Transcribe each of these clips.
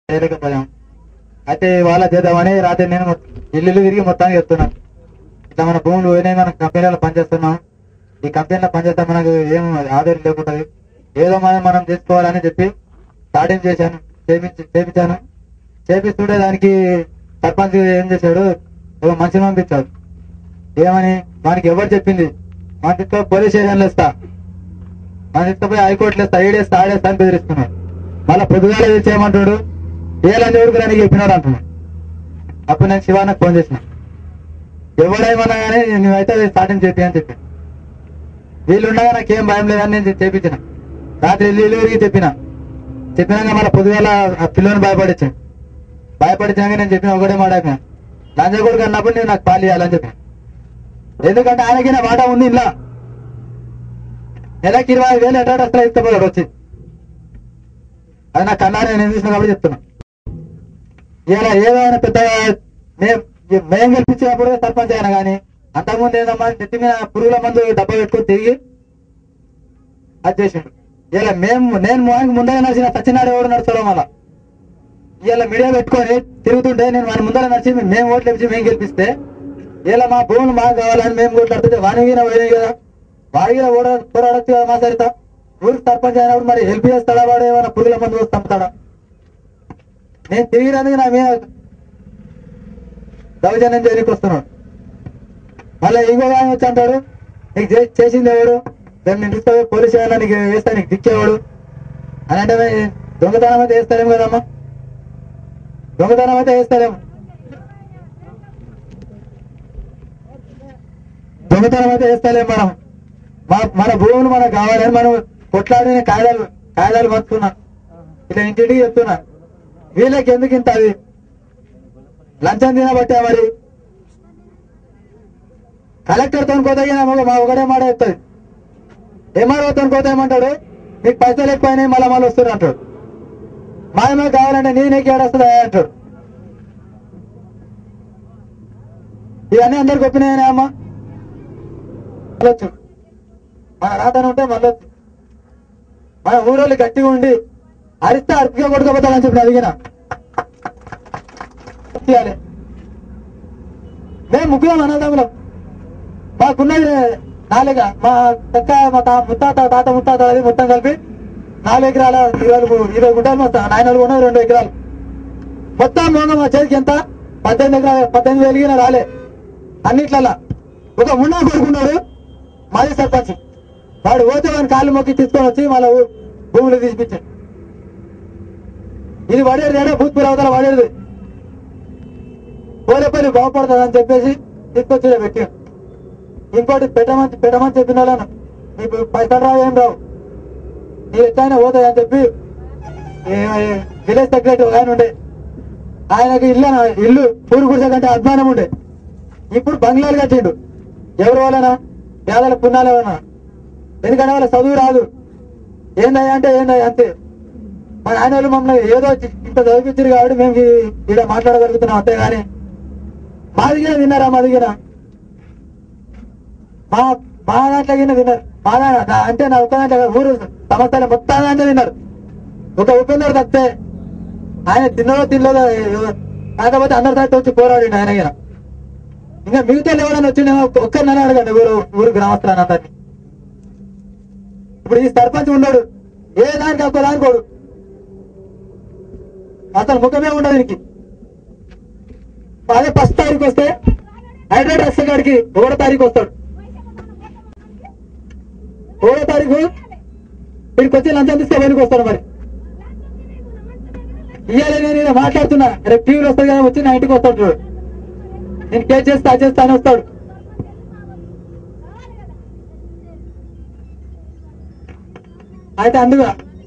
చేయలేకపోయాం అయితే వాళ్ళ చేద్దామని రాత్రి నేను మొత్తం ఇల్లు తిరిగి మొత్తానికి చెప్తున్నాను ఇట్లా మన భూములు పోయినాయి మన కంపెనీలో పనిచేస్తున్నాం ఈ కంపెనీలో పనిచేస్తే మనకు ఏం ఆధారం లేకుంటది ఏదో మనం మనం చేసుకోవాలని చెప్పి స్టార్టింగ్ చేశాను చేపించి చేపించాను చేపిస్తుంటే దానికి సర్పంచ్ ఏం చేశాడు ఒక మనిషిని పంపించాడు ఏమని వానికి ఎవరు చెప్పింది మన తీసుకొని పోలీస్ స్టేషన్లో ఇస్తా మన తీసుకుపోయి హైకోర్టులో ఇస్తా ఏడేస్తా ఆడేస్తా అని బెదిరిస్తున్నాడు మళ్ళీ పొద్దుగాల ఇది చేయమంటాడు ఏ లంచ ఉడుకురా నీకు చెప్పినాడు అంటున్నాడు అప్పుడు నేను శివానికి ఫోన్ చేసిన ఎవడేమన్నా కానీ నువ్వైతే అది స్టార్టింగ్ చెప్పి అని చెప్పి వీళ్ళు ఉండగా నాకేం భయం లేదని నేను చేపించిన రాత్రి ఇల్లు ఇల్లు తిరిగి చెప్పిన చెప్పినాక మళ్ళీ పొద్దుగాల ఆ పిల్లని భయపడించాను భయపడించాక నేను చెప్పిన ఒకటే మాట అయిపోయా లంచగొడుకు అన్నప్పుడు నేను నాకు పాలు ఇవ్వాలని చెప్పాను ఎందుకంటే ఆయనకి నా మాట ఉంది ఇలా నెలకి ఇరవై ఐదు వేలు ఎట్లా వస్తా ఇష్టపడాడు వచ్చి అది నా కన్నా నేను చూసిన కాబట్టి చెప్తున్నా ఇలా ఏదైనా పెద్దగా మేము మేము గెలిపించినప్పుడు సర్పంచ్ అయినా కానీ అంతకుముందు ఏదమ్మా నెత్తి మీద పురుగుల మందు డబ్బా పెట్టుకొని తిరిగి అది చేసిండు ఇలా మేము నేను మోహన్కి ముందర నడిచిన సత్యనాడు ఎవడు నడుస్తాడో మళ్ళా ఇలా మీడియా పెట్టుకొని తిరుగుతుంటే నేను మన ముందర నడిచి మేము ఓట్లు వేపించి మేము గెలిపిస్తే ఇలా మా భూములు మాకు కావాలని మేము కొట్లాడుతుంటే వాణిగిన పోయినాయి కదా వాడిగిన ఓడ పోరాడచ్చు కదా మా సరిత ఊరికి సర్పంచ్ అయినప్పుడు మరి హెల్ప్ చేస్తాడా వాడు ఏమైనా పురుగుల మందు వస్తే చంపుతాడా నేను తిరిగినందుకు నా మీద దౌర్జన్యం చేయడానికి వస్తున్నాడు మళ్ళీ ఇంకో ఆయన వచ్చి అంటాడు నీకు చే- చేసింది ఎవడు దాన్ని నేను తీసుకొని పోలీస్ స్టేషన్లో నీకు వేస్తా నీకు దిక్కేవాడు అని అంటే మరి దొంగతనం అయితే వేస్తారేమో కదమ్మా దొంగతనం అయితే వేస్తారేమో దొంగతనం అయితే వేస్తాలేం మనం మన మన భూములు మనకు కావాలని మనం కొట్లాడి కాయదాలు కాయదాలు పంచుతున్నా ఇట్లా ఇంటింటికి చెప్తున్నా వీళ్ళకి ఎందుకు ఇంత అది లంచం తినబట్టే మరి కలెక్టర్ తో కోతగిన మా ఒకటే మాట చెప్తుంది ఎంఆర్ఓ తో కోత ఏమంటాడు మీకు పైసలు ఎక్కువైనాయి మళ్ళీ మళ్ళీ వస్తున్నారు అంటాడు మా ఏమైనా కావాలంటే నీ నీకు ఏడొస్తుందా అంటాడు ఇవన్నీ అందరికి ఒప్పినాయనే అమ్మా మళ్ళొచ్చు మన రాతన ఉంటే మళ్ళొచ్చు మన ఊరోళ్ళు గట్టిగా ఉండి అరిస్తే అరిపిగా కొట్టుకోపోతాడని చెప్పి అడిగిన చేయాలి మేము ముగ్గురం అన్నదమ్ములం మాకున్నది నాలుగ మా చక్క మా తా ముత్తాత తాత ముత్తాత అది మొత్తం కలిపి నాలుగు ఎకరాల ఇరవై ఇరవై గుంటలు మొత్తం నాయన ఉన్నది రెండు ఎకరాలు మొత్తం మోగ మా చేతికి ఎంత పద్దెనిమిది ఎకరాలు పద్దెనిమిది వెలిగిన రాలే అన్నిట్లలా ఒక మున్నా కొడుకున్నాడు మాజీ సర్పంచ్ వాడు పోతే వాడిని కాళ్ళు మొక్కి తీసుకొని వచ్చి మళ్ళీ భూములు తీసిపించాడు ఇది పడేది ఏడా భూత్పూర్ అవతల పడేది పోలేపల్లి బాగుపడుతుంది అని చెప్పేసి తీసుకొచ్చి ఈడ పెట్టాడు ఇంకోటి పెట్టమని పెట్టమని చెప్పిన వాళ్ళను మీకు పైసలు రావు ఏం రావు నీకు ఎట్లయినా పోతాయి అని చెప్పి ఏ- విలేజ్ సెక్రటరీ ఒక ఆయన ఉండే ఆయనకి ఇల్లు అన- ఇల్లు పూరు గుడిసె కంటే అభిమానం ఉండే ఇప్పుడు బంగ్లాలు కట్టిండు ఎవరి వలన పేదల పుణ్యాల వలన ఎందుకంటే వాళ్ళ చదువు రాదు ఏందయ్యా అంటే ఏందయ్యా అంతే మన ఆయన వాళ్ళు మమ్మల్ని ఏదో చి- ఇంత చదివించారు కాబట్టి మేము ఈ- ఈడ మాట్లాడగలుగుతున్నాం అంతే కానీ మా దగ్గర తిన్నారా మా దగ్గర మా మా దాంట్లో కింద తిన్నారు మా దా- నా- అంటే నా ఒక్క దాంట్లో కాదు, ఊరు సంస్థలు మొత్తం దాంట్లో తిన్నారు ఒక ఉపేందర్ తప్పితే ఆయన తిన్నదో తినలేదో ఎవ- కాకపోతే అందరి దాంట్లో వచ్చి పోరాడిండు ఆయన గిన. ఇంకా మిగతా ఎవరైనా వచ్చిండేమో ఒక్కరినైనా అడగండి ఊరు ఊరు గ్రామస్తులని అందరినీ ఇప్పుడు ఈ సర్పంచ్ ఉన్నాడు ఏ దానికి ఒక్క దానికి పోడు అసలు ముఖమే ఉండదు దీనికి అదే ఫస్ట్ తారీఖు వస్తే హైడ్రేట్ వస్తే కాడికి ఒకటో తారీఖు వస్తాడు ఒకటో తారీఖు వీడికి వచ్చి లంచం తీస్తే వెనుక వస్తాడు మరి ఇవాళ నేను ఇలా మాట్లాడుతున్నా రేపు టీవీలో వస్తుంది కదా వచ్చి నా ఇంటికి వస్తాడు చూడు నేను కేసు చేస్తా అది చేస్తా అని వస్తాడు అయితే అందుగా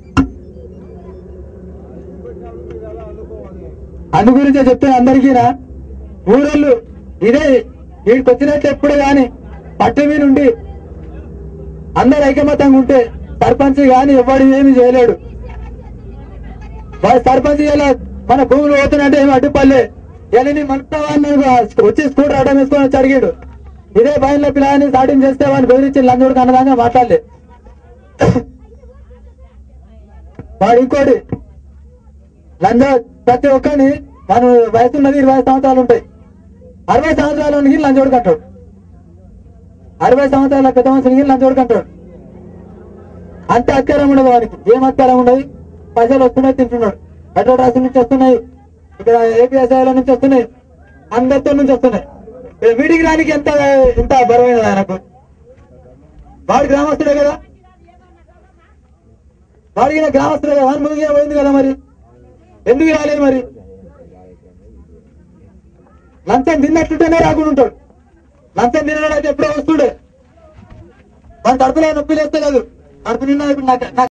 అందు గురించే చెప్తున్నా అందరికీ ఊరోళ్ళు ఇదే వీడికి వచ్చినట్లు ఎప్పుడు గాని పట్టు మీద ఉండి అందరు ఐకమత్యంగా ఉంటే సర్పంచ్ గాని ఎవడు ఏమి చేయలేడు వాడు సర్పంచ్ ఇలా మన భూములు పోతున్నట్టే ఏమి అడ్డుపల్లే ఇలా నీ మనస్తావా వచ్చి స్కూటర్ అడ్డం వేసుకొని వచ్చి అడిగాడు ఇదే బయలులో పిల్లని స్టార్టింగ్ చేస్తే వాడిని బెదిరించి లంచోడు కన్నదాకా మాట్లాడలే వాడు ఇంకోటి లంచ ప్రతి ఒక్కరిని మన వయసు ఉన్నది ఇరవై ఐదు సంవత్సరాలు ఉంటాయి అరవై సంవత్సరాల వానికి లంచోడు కంటాడు అరవై సంవత్సరాల పెద్ద మనిషికి లంచోడు కంటాడు అంత అత్కారం ఉండదు వానికి ఏం అత్కారం ఉండదు పైసలు వస్తున్నాయి తింటున్నాడు మెట్రో రాష్ట్రం నుంచి వస్తున్నాయి ఇక్కడ ఏపీఎస్ఐల నుంచి వస్తున్నాయి అందరితో నుంచి వస్తున్నాయి ఇక్కడ వీడికి రానికి ఎంత ఎంత బరువైనది ఆయనకు వాడు గ్రామస్తుడే కదా వాడికి ఈయన గ్రామస్తుడే కదా వాడి ముందుగా పోయింది కదా మరి ఎందుకు రాలేదు మరి లంచం తిన్నట్టుంటేనే రాకుండా ఉంటాడు లంచం తినడం అయితే ఎప్పుడో వస్తుండే వాడి కడుపులో నొప్పి లేస్తే కాదు కడుపు నిన్న ఇప్పుడు నాకు నాకు